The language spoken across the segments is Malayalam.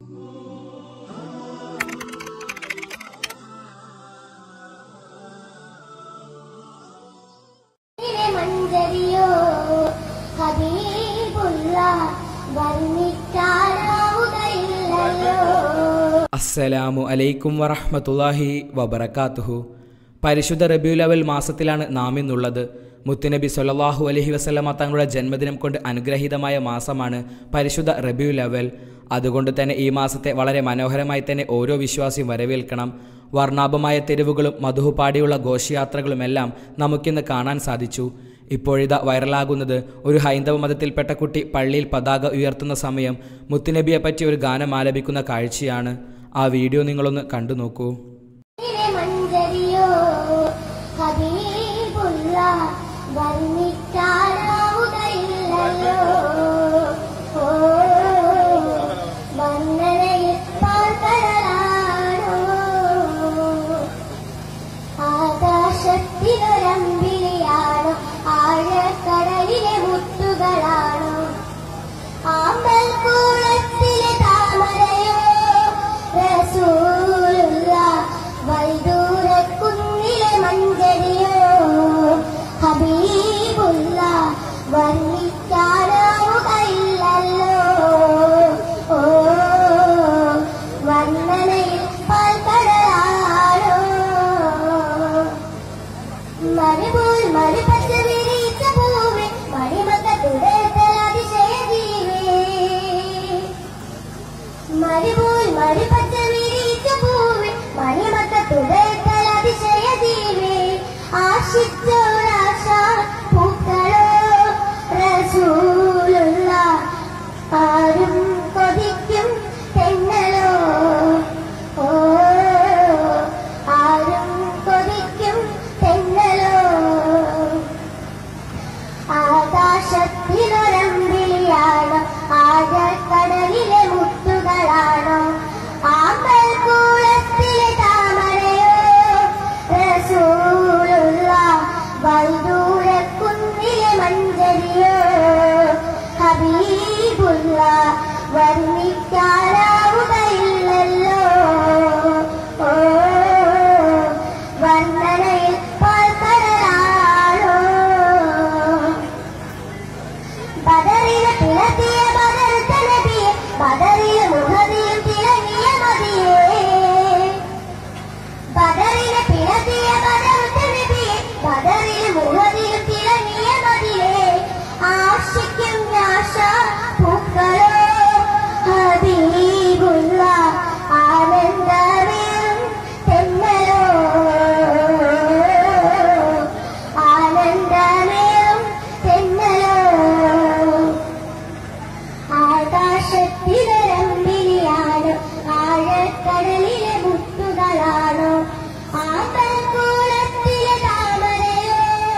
ഇതിലെ മഞ്ചരിയോ ഹബീബുള്ള വർണ്ണിക്കാനാവുകയില്ലല്ലോ അസ്സലാമു അലൈക്കും വറഹ്മത്തുള്ളാഹി വബറകാതുഹു പരിശുദ്ധ റബിയുൽ അവൽ മാസത്തിലാണ് നാം ഇന്നുള്ളത് മുത്തുനബി സല്ലല്ലാഹു അലൈഹി വസല്ലമ തങ്ങളുടെ ജന്മദിനം കൊണ്ട് അനുഗ്രഹീതമായ മാസമാണ് പരിശുദ്ധ റബിയുൽ അവൽ അതുകൊണ്ട് തന്നെ ഈ മാസത്തെ വളരെ മനോഹരമായി തന്നെ ഓരോ വിശ്വാസിയും വരവേൽക്കണം വർണ്ണാഭമായ തെരുവുകളും മധുപാടിയുള്ള ഘോഷയാത്രകളുമെല്ലാം നമുക്കിന്ന് കാണാൻ സാധിച്ചു ഇപ്പോഴിതാ വൈറലാകുന്നത് ഒരു ഹൈന്ദവ മതത്തിൽപ്പെട്ട കുട്ടി പള്ളിയിൽ പതാക ഉയർത്തുന്ന സമയം മുത്തുനബിയെ പറ്റി ഒരു ഗാനം ആലപിക്കുന്ന കാഴ്ചയാണ് ആ വീഡിയോ നിങ്ങളൊന്ന് കണ്ടു നോക്കൂ ഇതിലെ മഞ്ചരിയോ ഹബീബുള്ള വർണ്ണിക്കാനാവുകയില്ലല്ലോ ഓ വർണ്ണനയിൽ പാൽക്കടലാണോ ആകാശത്തിലൊരമ്പിളിയാണോ ആഴക്കടലിലെ മുത്തുകളാണോ ആമ്പൽ കൂളത്തിലെ താമരയോ റസൂലുള്ള വൈദൂരക്കുന്നിലെ മഞ്ചരിയോ ഹബീബുള്ള വർണ്ണിക്കാനാവുകയില്ലല്ലോ ഓ വർണ്ണനയിൽ പാൽക്കടലാണോ മരുപോൽ മരുപച്ച വിരിച്ച പൂവേ മണിമകത്തുടെ അതിശയ ജീവേ മരുപോൽ മരുപച്ച വിരിച്ച പൂവേ മണിമകത്തുടെ അതിശയ ജീവേ ആശിച്ചോരാശ പൂക്കളോ റസൂലുള്ള ആരും കൊതിക്കും തെന്നലോ ഓ ആരും കൊതിക്കും തെന്നലോ ആകാശത്തിലൊരമ്പിളിയാണോ ആഴക്കടലിലെ മുത്തുകളാണോ ആമ്പൽ കൂളത്തിലെ താമരയോ റസൂലുള്ള വൈദൂരക്കുന്നിലെ മഞ്ചരിയോ ഹബീബുള്ള വർണ്ണിക്കാനാവുകയില്ലല്ലോ ഓ വർണ്ണനയിൽ പാൽക്കടലാണോ ബദറിലെ പിളത്തിയ ബദർ തനബിയെ ബദറിലെ മുഹദിയിൽ തിളങ്ങിയ മതിയേ ബദറിലെ പിളത്തിയ ബദർ തനബിയെ ബദറിലെ മുഹദിയിൽ തിളങ്ങിയ മതിയേ ആശിക്കും ആശ പൂക്കളോ ഹബീബുള്ള ആനന്ദമേറും തെന്നലോ ആനന്ദമേറും തെന്നലോ ആകാശത്തിലൊരമ്പിളിയാണോ ആഴക്കടലിലെ മുത്തുകളാണോ ആമ്പൽക്കൂളത്തിലെ താമരയോ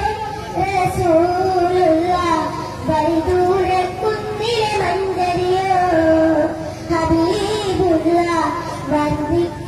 റസൂലുള്ള വൈദൂരക്കുന്നിലെ മഞ്ചരിയോ ഹബീബുള്ള വർദ്ധിക്ക